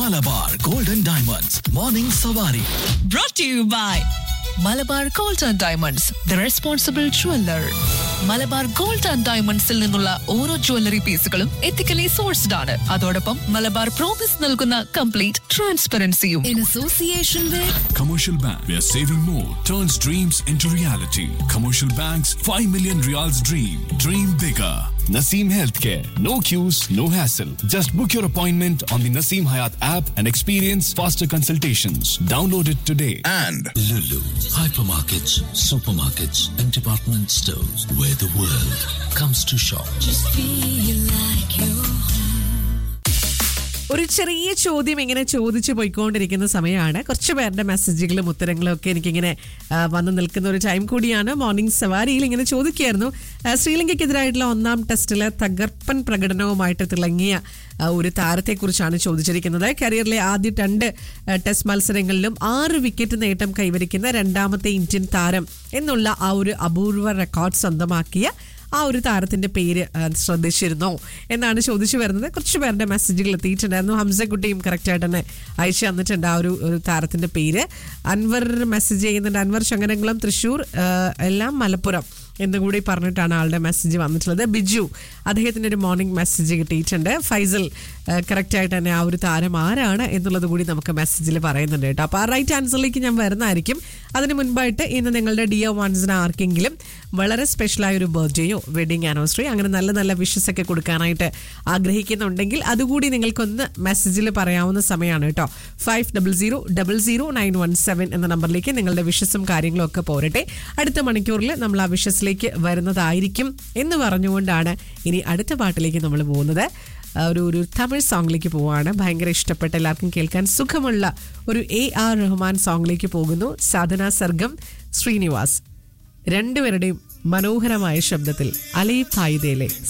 Malabar golden diamonds morning Savari brought to you by Malabar gold and diamonds the responsible jeweller Malabar gold and ഡയമണ്ട്സിൽ നിന്നുള്ള ഓരോ jewellery പീസുകളും ethically sourced ആണ് അതോടൊപ്പം മലബാർ പ്രോമിസ് നൽകുന്ന കംപ്ലീറ്റ് ട്രാൻസ്പെറൻസിയും in association with Commercial Bank, where saving more turns dreams into reality. Commercial Bank's 5 million reals dream. Dream bigger. Naseem Healthcare. No queues, no hassle. Just book your appointment on the Naseem Hayat app and experience faster consultations. Download it today. and Lulu, hypermarkets, supermarkets, and department stores where the world comes to shop. ഒരു ചെറിയ ചോദ്യം ഇങ്ങനെ ചോദിച്ചു പോയിക്കൊണ്ടിരിക്കുന്ന സമയമാണ് കുറച്ച് പേരുടെ മെസ്സേജുകളും ഉത്തരങ്ങളും ഒക്കെ എനിക്കിങ്ങനെ ആ, വന്ന് നിൽക്കുന്ന ഒരു ടൈം കൂടിയാണ് മോർണിംഗ് സവാരിയിൽ ഇങ്ങനെ ചോദിക്കുകയായിരുന്നു ആ, ശ്രീലങ്കയ്ക്കെതിരായിട്ടുള്ള ഒന്നാം ടെസ്റ്റിലെ തകർപ്പൻ പ്രകടനവുമായിട്ട് തിളങ്ങിയ ആ, ഒരു താരത്തെക്കുറിച്ചാണ് ചോദിച്ചിരിക്കുന്നത് കരിയറിലെ ആദ്യ രണ്ട് ആ, ടെസ്റ്റ് മത്സരങ്ങളിലും ആറ് വിക്കറ്റ് നേട്ടം കൈവരിക്കുന്ന രണ്ടാമത്തെ ഇന്ത്യൻ താരം എന്നുള്ള ആ ഒരു അപൂർവ റെക്കോർഡ് സ്വന്തമാക്കിയ ആ ഒരു താരത്തിന്റെ പേര് ആ, ശ്രദ്ധിച്ചിരുന്നോ എന്നാണ് ചോദിച്ചു വരുന്നത് കുറച്ച് പേരുടെ മെസ്സേജുകൾ എത്തിയിട്ടുണ്ടായിരുന്നു ഹംസക്കുട്ടിയും കറക്റ്റായിട്ട് തന്നെ അയച്ചു തന്നിട്ടുണ്ട് ആ ഒരു ഒരു താരത്തിന്റെ പേര് അൻവർ മെസ്സേജ് ചെയ്യുന്നുണ്ട് അൻവർ ചങ്ങനകുളം തൃശ്ശൂർ ആ, എല്ലാം മലപ്പുറം എന്നുകൂടി പറഞ്ഞിട്ടാണ് ആളുടെ മെസ്സേജ് വന്നിട്ടുള്ളത് ബിജു അദ്ദേഹത്തിന് ഒരു മോർണിംഗ് മെസ്സേജ് കിട്ടിയിട്ടുണ്ട് ഫൈസൽ കറക്റ്റായിട്ട് തന്നെ ആ ഒരു താരം ആരാണ് എന്നുള്ളത് കൂടി നമുക്ക് മെസ്സേജിൽ പറയുന്നുണ്ട് കേട്ടോ അപ്പോൾ ആ റൈറ്റ് ആൻസറിലേക്ക് ഞാൻ വരുന്നതായിരിക്കും അതിന് മുൻപായിട്ട് ഇന്ന് നിങ്ങളുടെ ഡിയർ വൺസിന് ആർക്കെങ്കിലും വളരെ സ്പെഷ്യലായ ഒരു ബർത്ത്ഡേയോ വെഡിങ് ആനിവേഴ്സറി അങ്ങനെ നല്ല നല്ല വിഷസ് ഒക്കെ കൊടുക്കാനായിട്ട് ആഗ്രഹിക്കുന്നുണ്ടെങ്കിൽ അതുകൂടി നിങ്ങൾക്കൊന്ന് മെസ്സേജിൽ പറയാവുന്ന സമയമാണ് കേട്ടോ five double zero double zero nine one seven എന്ന നമ്പറിലേക്ക് നിങ്ങളുടെ വിഷസും കാര്യങ്ങളും ഒക്കെ പോരട്ടെ അടുത്ത മണിക്കൂറിൽ നമ്മൾ ആ വിഷസിലേക്ക് വരുന്നതായിരിക്കും എന്ന് പറഞ്ഞുകൊണ്ടാണ് ഇനി അടുത്ത പാട്ടിലേക്ക് നമ്മൾ പോകുന്നത് ആ, ഒരു ഒരു തമിഴ് സോങ്ങിലേക്ക് പോവാണ് ഭയങ്കര ഇഷ്ടപ്പെട്ട എല്ലാവർക്കും കേൾക്കാൻ സുഖമുള്ള ഒരു എ ആർ റഹ്മാൻ സോങ്ങിലേക്ക് പോകുന്നു സാധന സർഗം ശ്രീനിവാസ് രണ്ടുപേരുടെയും മനോഹരമായ ശബ്ദത്തിൽ അലൈ ഫായിദയിലെ